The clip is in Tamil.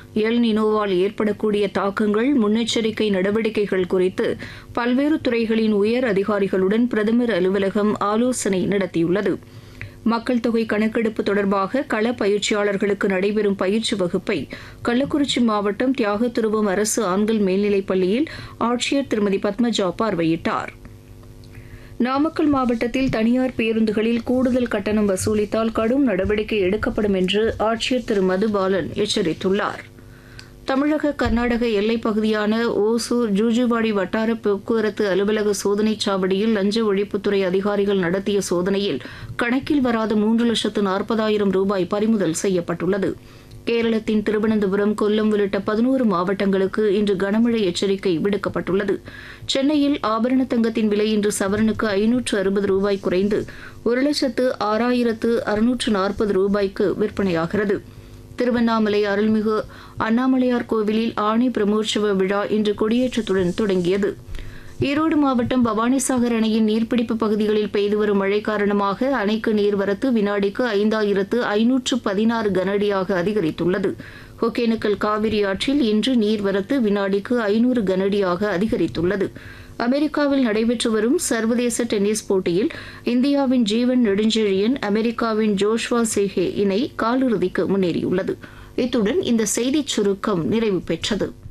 எல் நினோவால் ஏற்படக்கூடிய தாக்கங்கள் முன்னெச்சரிக்கை நடவடிக்கைகள் குறித்து பல்வேறு துறைகளின் உயர் அதிகாரிகளுடன் பிரதமர் அலுவலகம் ஆலோசனை நடத்தியுள்ளது மக்கள் தொகை கணக்கெடுப்பு தொடர்பாக கள பயிற்சியாளர்களுக்கு நடைபெறும் பயிற்சி வகுப்பை கள்ளக்குறிச்சி மாவட்டம் தியாகத்துருவம் அரசு ஆண்கள் மேல்நிலைப் பள்ளியில் ஆட்சியர் திருமதி பத்மஜா பார்வையிட்டார் நாமக்கல் மாவட்டத்தில் தனியார் பேருந்துகளில் கூடுதல் கட்டணம் வசூலித்தால் கடும் நடவடிக்கை எடுக்கப்படும் என்று ஆட்சியர் திரு மதுபாலன் எச்சரித்துள்ளார் தமிழக கர்நாடக எல்லைப் பகுதியான ஓசூர் ஜூஜுவாடி வட்டார போக்குவரத்து அலுவலக சோதனைச் சாவடியில் லஞ்ச ஒழிப்புத்துறை அதிகாரிகள் நடத்திய சோதனையில் கணக்கில் வராத மூன்று லட்சத்து நாற்பதாயிரம் ரூபாய் பறிமுதல் செய்யப்பட்டுள்ளது கேரளத்தின் திருவனந்தபுரம் கொல்லம் உள்ளிட்ட பதினோரு மாவட்டங்களுக்கு இன்று கனமழை எச்சரிக்கை விடுக்கப்பட்டுள்ளது சென்னையில் ஆபரண தங்கத்தின் விலை இன்று சவரனுக்கு ஐநூற்று அறுபது ரூபாய் குறைந்து ஒரு லட்சத்து ஆறாயிரத்து அறுநூற்று நாற்பது ரூபாய்க்கு விற்பனையாகிறது திருவண்ணாமலை அருள்மிகு அண்ணாமலையார் கோவிலில் ஆணி பிரமோற்சவ விழா இன்று கொடியேற்றத்துடன் தொடங்கியது ஈரோடு மாவட்டம் பவானிசாகர் அணையின் நீர்பிடிப்பு பகுதிகளில் பெய்து வரும் மழை காரணமாக அணைக்கு நீர்வரத்து வினாடிக்கு ஐந்தாயிரத்து ஐநூற்று பதினாறு கனஅடியாக அதிகரித்துள்ளது ஒகேனக்கல் காவிரி ஆற்றில் இன்று நீர்வரத்து வினாடிக்கு ஐநூறு கனஅடியாக அதிகரித்துள்ளது அமெரிக்காவில் நடைபெற்று வரும் சர்வதேச டென்னிஸ் போட்டியில் இந்தியாவின் ஜீவன் நெடுஞ்செழியன் அமெரிக்காவின் ஜோஷ்வா சேஹே இணை காலிறுதிக்கு முன்னேறியுள்ளது இத்துடன் இந்த செய்திச் சுருக்கம் நிறைவு பெற்றது